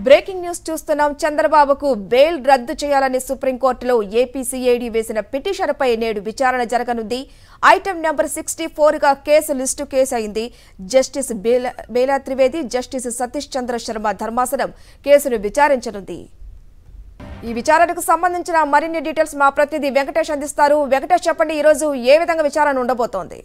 Breaking news చూస్తున్నాం చంద్రబాబుకు bail రద్దు చేయాలని సుప్రీంకోర్టులో ఏపీసీఐడి వేసిన పిటిషన్పై నేడు విచారణ జరగనుంది ఐటెం నెంబర్ సిక్స్టీ ఫోర్ గా కేసు లిస్టు కేసు అయింది జస్టిస్ బేల బేలా త్రివేది జస్టిస్ సతీష్ చంద్ర శర్మ ధర్మాసనం కేసును విచారించనుంది ఈ విచారణకు సంబంధించిన మరిన్ని డీటెయిల్స్ మా ప్రతినిధి వెంకటేష్ అందిస్తారు వెంకటేష్ చెప్పండి ఈ రోజు ఏ విధంగా విచారణ ఉండబోతోంది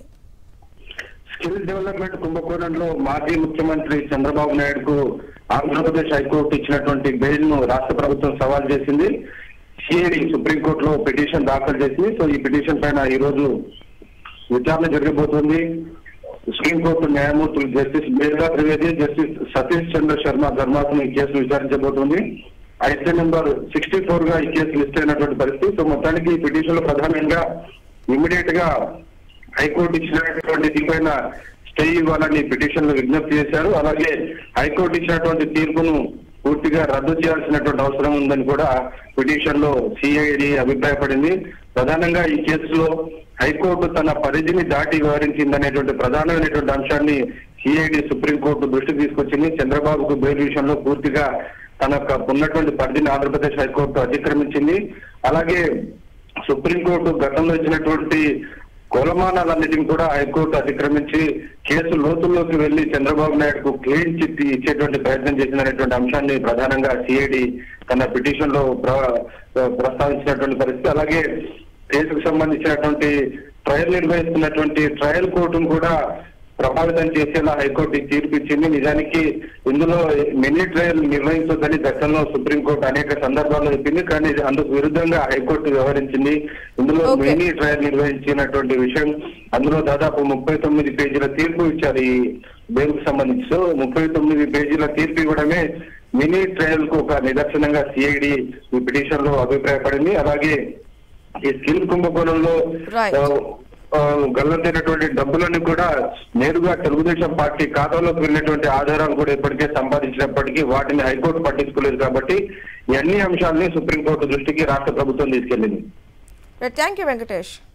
స్కిల్ డెవలప్మెంట్ కుంభకోణంలో మాజీ ముఖ్యమంత్రి చంద్రబాబు నాయుడుకు ఆంధ్రప్రదేశ్ హైకోర్టు ఇచ్చినటువంటి బెయిల్ ను రాష్ట్ర ప్రభుత్వం సవాల్ చేసింది సిఐడి సుప్రీంకోర్టులో పిటిషన్ దాఖలు చేసింది సో ఈ పిటిషన్ పైన ఈ రోజు విచారణ జరగబోతుంది సుప్రీంకోర్టు న్యాయమూర్తులు జస్టిస్ బేలా త్రివేది జస్టిస్ సతీష్ చంద్ర శర్మ ధర్మాసనం ఈ కేసు విచారించబోతుంది ఐసీ నెంబర్ సిక్స్టీ ఫోర్ గా ఈ కేసు లిస్ట్ అయినటువంటి పరిస్థితి సో మొత్తానికి ఈ పిటిషన్ లో ప్రధానంగా ఇమ్మీడియట్ గా హైకోర్టు ఇచ్చినటువంటి దీనిపైన స్టే ఇవ్వాలని పిటిషన్ లో విజ్ఞప్తి చేశారు అలాగే హైకోర్టు ఇచ్చినటువంటి తీర్పును పూర్తిగా రద్దు చేయాల్సినటువంటి అవసరం ఉందని కూడా పిటిషన్ లో సిఐడి అభిప్రాయపడింది ప్రధానంగా ఈ కేసులో హైకోర్టు తన పరిధిని దాటి వ్యవహరించిందనేటువంటి ప్రధానమైనటువంటి అంశాన్ని సిఐడి సుప్రీంకోర్టు దృష్టికి తీసుకొచ్చింది చంద్రబాబుకు బెయిల్ విషయంలో పూర్తిగా తన యొక్క ఉన్నటువంటి పరిధిని ఆంధ్రప్రదేశ్ హైకోర్టు అతిక్రమించింది అలాగే సుప్రీంకోర్టు గతంలో ఇచ్చినటువంటి కొలమానాలన్నిటిని కూడా హైకోర్టు అతిక్రమించి కేసు లోతుల్లోకి వెళ్లి చంద్రబాబు నాయుడుకు క్లీన్ చిట్ ఇచ్చేటువంటి ప్రయత్నం చేసిందనేటువంటి అంశాన్ని ప్రధానంగా సిఐడి తన పిటిషన్ లో ప్ర- ప్రస్తావించినటువంటి పరిస్థితి అలాగే కేసుకు సంబంధించినటువంటి ట్రయల్ నిర్వహిస్తున్నటువంటి ట్రయల్ కోర్టును కూడా ప్రభావితం చేసేలా హైకోర్టు ఈ తీర్పు ఇచ్చింది నిజానికి ఇందులో మినీ ట్రయల్ నిర్వహించొద్దని గతంలో సుప్రీంకోర్టు అనేక సందర్భాల్లో చెప్పింది కానీ ఇది అందుకు విరుద్ధంగా హైకోర్టు వ్యవహరించింది ఇందులో Okay. మినీ ట్రయల్ నిర్వహించినటువంటి విషయం అందులో దాదాపు ముప్పై తొమ్మిది పేజీల తీర్పు ఇచ్చారు ఈ బెయిల్ కు సంబంధించి సో ముప్పై తొమ్మిది పేజీల తీర్పు ఇవ్వడమే మినీ ట్రయల్ కు ఒక నిదర్శనంగా సిఐడి ఈ పిటిషన్ లో అభిప్రాయపడింది అలాగే ఈ స్కిల్ కుంభకోణంలో Right. ఆ, ఆ, గల్లంతైనటువంటి డబ్బులను కూడా నేరుగా తెలుగుదేశం పార్టీ ఖాతాలోకి వెళ్ళినటువంటి ఆధారాలు కూడా ఇప్పటికే సంపాదించినప్పటికీ వాటిని హైకోర్టు పట్టించుకోలేదు కాబట్టి ఈ అన్ని అంశాలని సుప్రీంకోర్టు దృష్టికి రాష్ట్ర ప్రభుత్వం తీసుకెళ్లింది థ్యాంక్ యూ వెంకటేష్